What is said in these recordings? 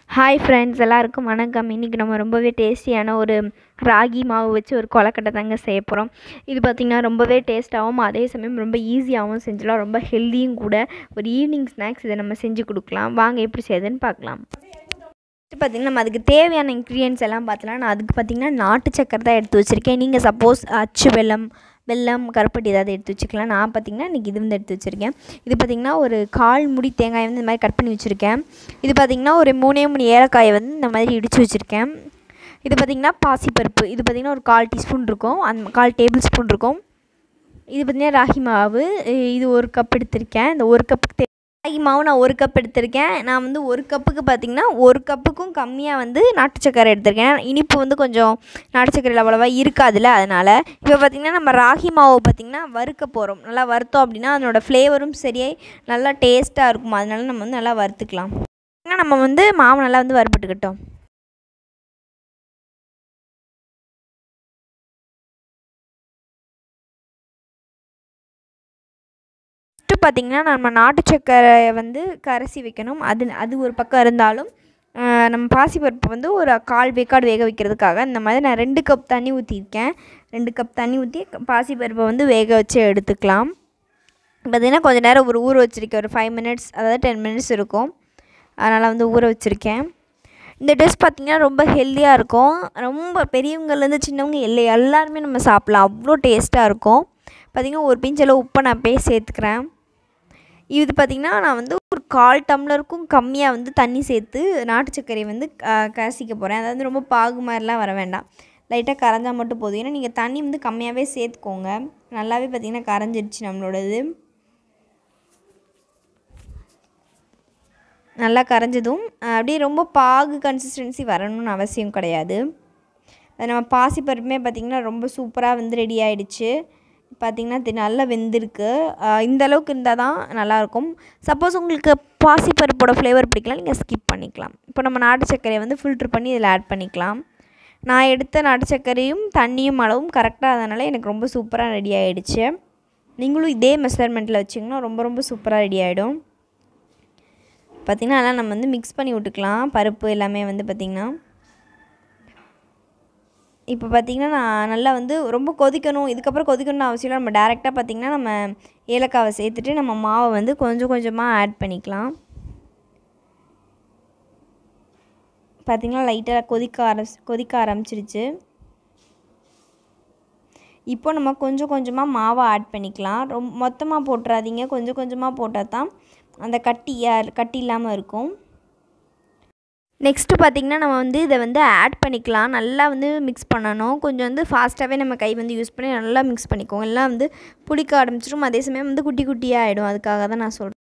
hi friends எல்லாருக்கும் வணக்கம் இன்றைக்கி நம்ம ரொம்பவே டேஸ்டியான ஒரு ராகி மாவு வச்சு ஒரு கொலக்கட்டை தாங்க செய்ய போகிறோம் இது பார்த்திங்கன்னா ரொம்பவே டேஸ்ட்டாகவும் அதே சமயம் ரொம்ப ஈஸியாகவும் செஞ்சிடலாம் ரொம்ப ஹெல்த்தியும் கூட ஒரு ஈவினிங் ஸ்நாக்ஸ் இதை நம்ம செஞ்சு கொடுக்கலாம் வாங்க எப்படி செய்யுதுன்னு பார்க்கலாம் ஃபஸ்ட்டு பார்த்திங்கன்னா நம்ம அதுக்கு தேவையான இன்க்ரீடியன்ஸ் எல்லாம் பார்த்தலாம் நான் அதுக்கு பார்த்திங்கன்னா நாட்டு சக்கரை தான் எடுத்து வச்சுருக்கேன் நீங்கள் சப்போஸ் அச்சு வெல்லம் வெல்லம் கருப்பட்டி ஏதாவது எடுத்து வச்சுக்கலாம் நான் பார்த்திங்கன்னா இன்றைக்கி இது வந்து எடுத்து வச்சுருக்கேன் இது பார்த்திங்கன்னா ஒரு கால் முடி தேங்காய் வந்து இந்த மாதிரி கட் பண்ணி வச்சுருக்கேன் இது பார்த்திங்கன்னா ஒரு மூணே மூணு ஏலக்காயை வந்து இந்த மாதிரி இடித்து வச்சுருக்கேன் இது பார்த்திங்கன்னா பாசிப்பருப்பு இது பார்த்திங்கன்னா ஒரு கால் டீஸ்பூன் இருக்கும் அந்த கால் டேபிள் ஸ்பூன் இருக்கும் இது பார்த்திங்கன்னா ராகி மாவு இது ஒரு கப் எடுத்திருக்கேன் இந்த ஒரு கப்புக்கு ராகி மாவு நான் ஒரு கப் எடுத்திருக்கேன் நான் வந்து ஒரு கப்புக்கு பார்த்திங்கன்னா ஒரு கப்புக்கும் கம்மியாக வந்து நாட்டு சக்கரை எடுத்திருக்கேன் இனிப்பு வந்து கொஞ்சம் நாட்டு சக்கரையில் அவ்வளோவா இருக்காதுல்ல அதனால் இப்போ பார்த்திங்கன்னா நம்ம ராகி மாவு பார்த்திங்கன்னா வறுக்க போகிறோம் நல்லா வறுத்தோம் அப்படின்னா அதனோட ஃப்ளேவரும் சரியாய் நல்லா டேஸ்ட்டாக இருக்கும் அதனால நம்ம வந்து நல்லா வறுத்துக்கலாம் நம்ம வந்து மாவு நல்லா வந்து வறுபட்டுக்கிட்டோம் ஃபஸ்ட்டு பார்த்திங்கன்னா நம்ம நாட்டு சக்கரையை வந்து கரைசி வைக்கணும் அது அது ஒரு பக்கம் இருந்தாலும் நம்ம பாசிப்பருப்பு வந்து ஒரு கால் வேக்காடு வேக வைக்கிறதுக்காக இந்த மாதிரி நான் ரெண்டு கப் தண்ணி ஊற்றிருக்கேன் ரெண்டு கப் தண்ணி ஊற்றி பாசிப்பருப்பை வந்து வேக வச்சு எடுத்துக்கலாம் பார்த்திங்கன்னா கொஞ்சம் நேரம் ஒரு ஊற வச்சுருக்கேன் ஒரு ஃபைவ் மினிட்ஸ் அதாவது டென் மினிட்ஸ் இருக்கும் அதனால் வந்து ஊற வச்சுருக்கேன் இந்த டிஷ் பார்த்திங்கன்னா ரொம்ப ஹெல்த்தியாக இருக்கும் ரொம்ப பெரியவங்கலேருந்து சின்னவங்க இல்லை எல்லாருமே நம்ம சாப்பிட்லாம் அவ்வளோ டேஸ்ட்டாக இருக்கும் பார்த்திங்கன்னா ஒரு பிஞ்சளவு உப்பை நான் போய் சேர்த்துக்கிறேன் இது பார்த்திங்கன்னா நான் வந்து ஒரு கால் டம்ளருக்கும் கம்மியாக வந்து தண்ணி சேர்த்து நாட்டு சர்க்கரையை வந்து கசிக்க போகிறேன் அதாவது ரொம்ப பாகு மாதிரிலாம் வர வேண்டாம் லைட்டாக கரைஞ்சால் மட்டும் போதும் ஏன்னா நீங்கள் தண்ணி வந்து கம்மியாகவே சேர்த்துக்கோங்க நல்லாவே பார்த்திங்கன்னா கரைஞ்சிருச்சு நம்மளோடது நல்லா கரைஞ்சதும் அப்படியே ரொம்ப பாகு கன்சிஸ்டன்சி வரணும்னு அவசியம் கிடையாது அது நம்ம பாசிப்பருப்புமே பார்த்திங்கன்னா ரொம்ப சூப்பராக வந்து ரெடி ஆகிடுச்சு பார்த்திங்கன்னா நல்லா வெந்திருக்கு இந்த அளவுக்கு இருந்தால் தான் நல்லாயிருக்கும் சப்போஸ் உங்களுக்கு பாசிப்பருப்போட ஃப்ளேவர் பிடிக்கலாம் நீங்கள் ஸ்கிப் பண்ணிக்கலாம் இப்போ நம்ம நாட்டு சர்க்கரையை வந்து ஃபில்ட்ரு பண்ணி இதில் ஆட் பண்ணிக்கலாம் நான் எடுத்த நாட்டு சர்க்கரையும் தண்ணியும் அளவும் கரெக்டாக அதனால் எனக்கு ரொம்ப சூப்பராக ரெடி ஆகிடுச்சு நீங்களும் இதே மெஷர்மெண்ட்டில் வச்சிங்கன்னா ரொம்ப ரொம்ப சூப்பராக ரெடி ஆகிடும் பார்த்திங்கன்னா அதெல்லாம் நம்ம வந்து மிக்ஸ் பண்ணி விட்டுக்கலாம் பருப்பு எல்லாமே வந்து பார்த்திங்கன்னா இப்போ பார்த்திங்கன்னா நான் நல்லா வந்து ரொம்ப கொதிக்கணும் இதுக்கப்புறம் கொதிக்கணும்னு அவசியம் இல்லை நம்ம டேரெக்டாக பார்த்திங்கன்னா நம்ம ஏலக்காவை சேர்த்துட்டு நம்ம மாவை வந்து கொஞ்சம் கொஞ்சமாக ஆட் பண்ணிக்கலாம் பார்த்திங்கன்னா லைட்டாக கொதிக்க ஆரம்பி கொதிக்க ஆரம்பிச்சிருச்சு இப்போ நம்ம கொஞ்சம் கொஞ்சமாக மாவை ஆட் பண்ணிக்கலாம் ரொம்ப மொத்தமாக போட்டுறாதீங்க கொஞ்சம் கொஞ்சமாக போட்டால் தான் அந்த கட்டி கட்டி இல்லாமல் இருக்கும் நெக்ஸ்ட்டு பார்த்திங்கன்னா நம்ம வந்து இதை வந்து ஆட் பண்ணிக்கலாம் நல்லா வந்து மிக்ஸ் பண்ணணும் கொஞ்சம் வந்து ஃபாஸ்ட்டாகவே நம்ம கை வந்து யூஸ் பண்ணி நல்லா மிக்ஸ் பண்ணிக்கோங்க எல்லாம் வந்து பிடிக்க ஆரம்பிச்சிடும் அதே சமயம் வந்து குட்டி குட்டியாக ஆகிடும் அதுக்காக தான் நான் சொல்கிறேன்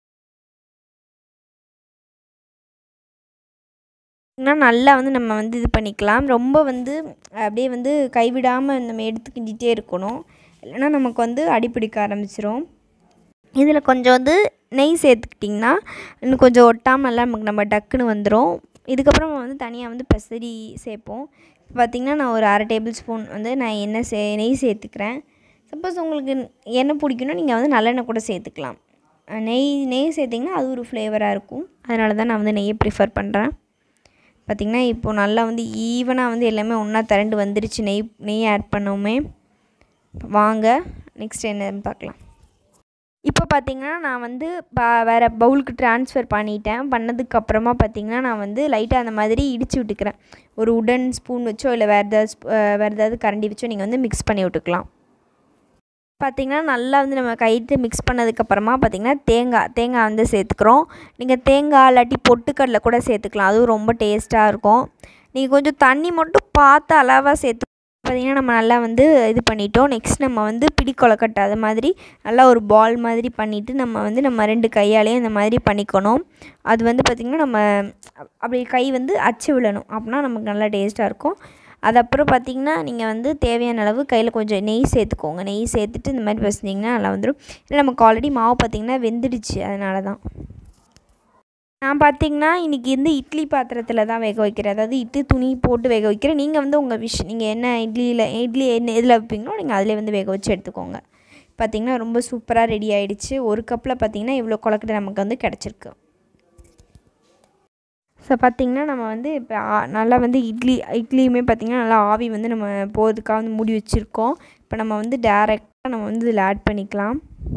நல்லா வந்து நம்ம வந்து இது பண்ணிக்கலாம் ரொம்ப வந்து அப்படியே வந்து கைவிடாமல் நம்ம எடுத்துக்கிட்டே இருக்கணும் இல்லைன்னா நமக்கு வந்து அடிப்பிடிக்க ஆரம்பிச்சிரும் இதில் கொஞ்சம் வந்து நெய் சேர்த்துக்கிட்டிங்கன்னா இன்னும் கொஞ்சம் ஒட்டாமல்லாம் நமக்கு நம்ம டக்குன்னு வந்துடும் இதுக்கப்புறம் வந்து தனியாக வந்து பெசரி சேர்ப்போம் இப்போ பார்த்திங்கன்னா நான் ஒரு அரை டேபிள் ஸ்பூன் வந்து நான் எண்ணெய் சே நெய் சேர்த்துக்கிறேன் சப்போஸ் உங்களுக்கு எண்ணெய் பிடிக்குன்னா நீங்கள் வந்து நல்லெண்ணெய் கூட சேர்த்துக்கலாம் நெய் நெய் சேர்த்திங்கன்னா அது ஒரு ஃப்ளேவராக இருக்கும் அதனால தான் நான் வந்து நெய்யை ப்ரிஃபர் பண்ணுறேன் பார்த்திங்கன்னா இப்போது நல்லா வந்து ஈவனாக வந்து எல்லாமே ஒன்றா திரண்டு வந்துருச்சு நெய் நெய் ஆட் பண்ணவுமே வாங்க நெக்ஸ்ட் என்னன்னு பார்க்கலாம் இப்போ பார்த்திங்கன்னா நான் வந்து ப வேறு பவுலுக்கு ட்ரான்ஸ்ஃபர் பண்ணிட்டேன் பண்ணதுக்கப்புறமா பார்த்திங்கன்னா நான் வந்து லைட்டாக அந்த மாதிரி இடித்து விட்டுக்கிறேன் ஒரு உடன் ஸ்பூன் வச்சோ இல்லை வேறு ஏதாவது வேறு ஏதாவது கரண்டி வச்சோ நீங்கள் வந்து மிக்ஸ் பண்ணி விட்டுக்கலாம் பார்த்திங்கன்னா நல்லா வந்து நம்ம கைட்டு மிக்ஸ் பண்ணதுக்கப்புறமா பார்த்திங்கன்னா தேங்காய் தேங்காய் வந்து சேர்த்துக்கிறோம் நீங்கள் தேங்காய் இல்லாட்டி பொட்டுக்கடலை கூட சேர்த்துக்கலாம் அதுவும் ரொம்ப டேஸ்ட்டாக இருக்கும் நீங்கள் கொஞ்சம் தண்ணி மட்டும் பார்த்து அளவாக சேர்த்து பார்த்திங்கன்னா நம்ம நல்லா வந்து இது பண்ணிட்டோம் நெக்ஸ்ட் நம்ம வந்து பிடி கொலக்கட்டை அது மாதிரி நல்லா ஒரு பால் மாதிரி பண்ணிவிட்டு நம்ம வந்து நம்ம ரெண்டு கையாலேயும் இந்த மாதிரி பண்ணிக்கணும் அது வந்து பார்த்திங்கன்னா நம்ம அப்படி கை வந்து அச்சு விழணும் அப்படின்னா நமக்கு நல்லா டேஸ்ட்டாக இருக்கும் அது அப்புறம் பார்த்திங்கன்னா நீங்கள் வந்து தேவையான அளவு கையில் கொஞ்சம் நெய் சேர்த்துக்கோங்க நெய் சேர்த்துட்டு இந்த மாதிரி பசிஞ்சிங்கன்னா நல்லா வந்துடும் இல்லை நமக்கு ஆல்ரெடி மாவு பார்த்திங்கன்னா வெந்துடுச்சு அதனால தான் நான் பார்த்திங்கன்னா இன்றைக்கி வந்து இட்லி பாத்திரத்தில் தான் வேக வைக்கிறேன் அதாவது இட்லி துணி போட்டு வேக வைக்கிறேன் நீங்கள் வந்து உங்கள் விஷ் நீங்கள் என்ன இட்லியில் இட்லி என்ன இதில் வைப்பீங்களோ நீங்கள் அதிலே வந்து வேக வச்சு எடுத்துக்கோங்க பார்த்திங்கன்னா ரொம்ப சூப்பராக ரெடி ஆகிடுச்சு ஒரு கப்பில் பார்த்திங்கன்னா இவ்வளோ கொலக்கட்டை நமக்கு வந்து கிடச்சிருக்கு ஸோ பார்த்திங்கன்னா நம்ம வந்து இப்போ நல்லா வந்து இட்லி இட்லியுமே பார்த்திங்கன்னா நல்லா ஆவி வந்து நம்ம போகிறதுக்காக வந்து மூடி வச்சுருக்கோம் இப்போ நம்ம வந்து டேரெக்டாக நம்ம வந்து இதில் ஆட் பண்ணிக்கலாம்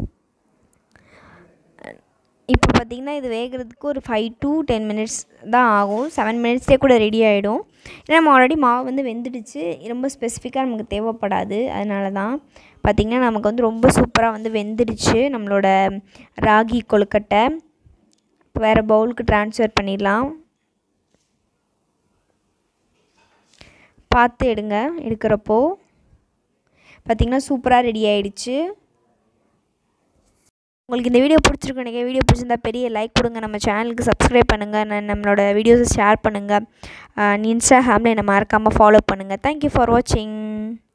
இப்போ பார்த்திங்கன்னா இது வேகிறதுக்கு ஒரு ஃபைவ் டு டென் மினிட்ஸ் தான் ஆகும் செவன் மினிட்ஸ்லேயே கூட ரெடி ஆகிடும் ஏன்னா நம்ம ஆல்ரெடி மாவு வந்து வெந்துடுச்சு ரொம்ப ஸ்பெசிஃபிக்காக நமக்கு தேவைப்படாது அதனால தான் பார்த்திங்கன்னா நமக்கு வந்து ரொம்ப சூப்பராக வந்து வெந்துடுச்சு நம்மளோட ராகி கொழுக்கட்டை வேறு பவுலுக்கு ட்ரான்ஸ்ஃபர் பண்ணிடலாம் பார்த்து எடுங்க எடுக்கிறப்போ பார்த்திங்கன்னா சூப்பராக ரெடி ஆகிடுச்சு உங்களுக்கு இந்த வீடியோ பிடிச்சிருக்கு எனக்கு வீடியோ பிடிச்சிருந்தா பெரிய லைக் கொடுங்க நம்ம சேனலுக்கு சப்ஸ்கிரைப் பண்ணுங்கள் நம்மளோட வீடியோஸை ஷேர் பண்ணுங்கள் இன்ஸ்டாகிராமில் என்னை மறக்காமல் ஃபாலோ பண்ணுங்கள் தேங்க்யூ ஃபார் வாட்சிங்